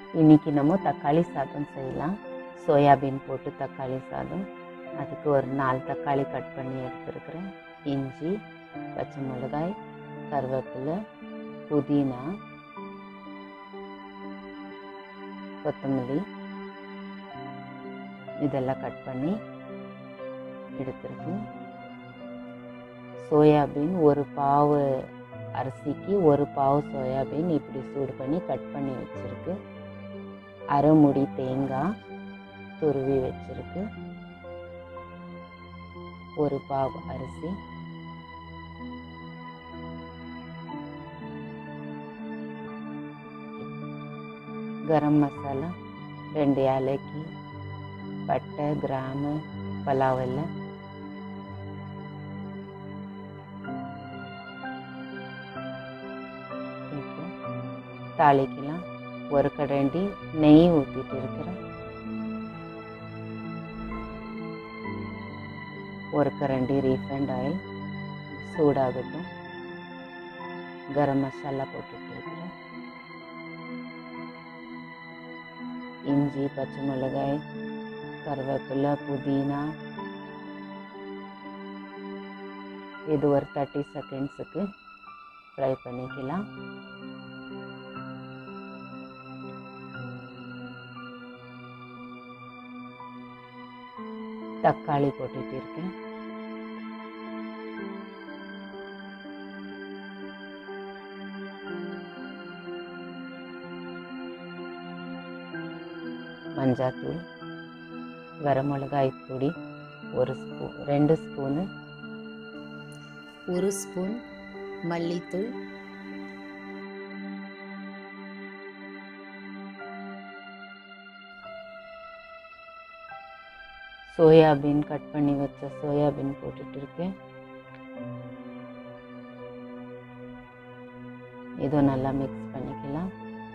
இன்னைக்கு நம்ம தக்காளி சாதம் செய்யலாம் சோயாபீன் போட்டு தக்காளி சாதம் அதுக்கு ஒரு நாலு தக்காளி கட் பண்ணி எடுத்துருக்கிறேன் இஞ்சி பச்சை மிளகாய் கருவேப்பிலை புதினா கொத்தமல்லி இதெல்லாம் கட் பண்ணி எடுத்துருக்கேன் சோயாபீன் ஒரு பாவு அரிசிக்கு ஒரு பாவு சோயாபீன் இப்படி சூடு பண்ணி கட் பண்ணி வச்சுருக்கு அரை முடி தேங்காய் துருவி வச்சிருக்கு ஒரு பாவு அரிசி கரம் மசாலா ரெண்டு ஏலக்கி பட்டை கிராமு பலாவ் எல்லாம் இப்போ தாளிக்கலாம் ஒரு கரண்டி நெய் ஊற்றிட்டு இருக்கிறேன் ஒரு கரண்டி ரீஃபைண்ட் ஆயில் சூடாகட்டும் கரம் மசாலா போட்டுட்டு இருக்கிறேன் இஞ்சி பச்சை மிளகாய் கருவேப்பிலை புதினா இது ஒரு தேர்ட்டி செகண்ட்ஸுக்கு ஃப்ரை பண்ணிக்கலாம் தக்காளி போட்டுட்டு இருக்கேன் மஞ்சாத்தூள் வரமிளகாய் பொடி ஒரு ஸ்பூன் ரெண்டு ஸ்பூனு ஒரு ஸ்பூன் மல்லித்தூள் சோயாபீன் கட் பண்ணி வச்ச சோயாபீன் போட்டுட்டு இருக்கேன் இதோ நல்லா மிக்ஸ் பண்ணிக்கலாம்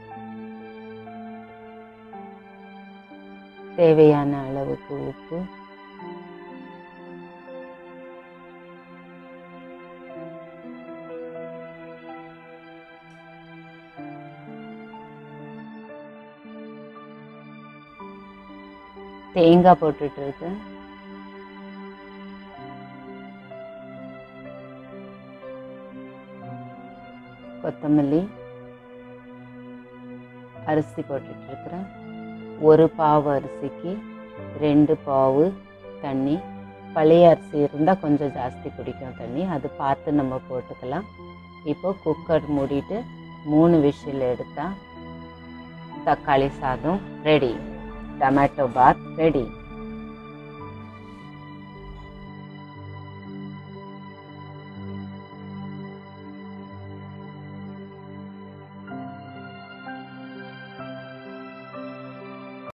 தேவையான அளவுக்கு உப்பு தேங்காய் போட்டுட்டு இருக்கேன் கொத்தமல்லி அரிசி போட்டுட்டு இருக்கிறேன் ஒரு பாவு அரிசிக்கு ரெண்டு பாவு தண்ணி பழைய அரிசி இருந்தால் கொஞ்சம் ஜாஸ்தி பிடிக்கும் தண்ணி அது பார்த்து நம்ம போட்டுக்கலாம் இப்போ குக்கர் மூடிட்டு மூணு விசில் எடுத்தால் தக்காளி சாதம் ரெடி டொமேட்டோ பாத் ரெடி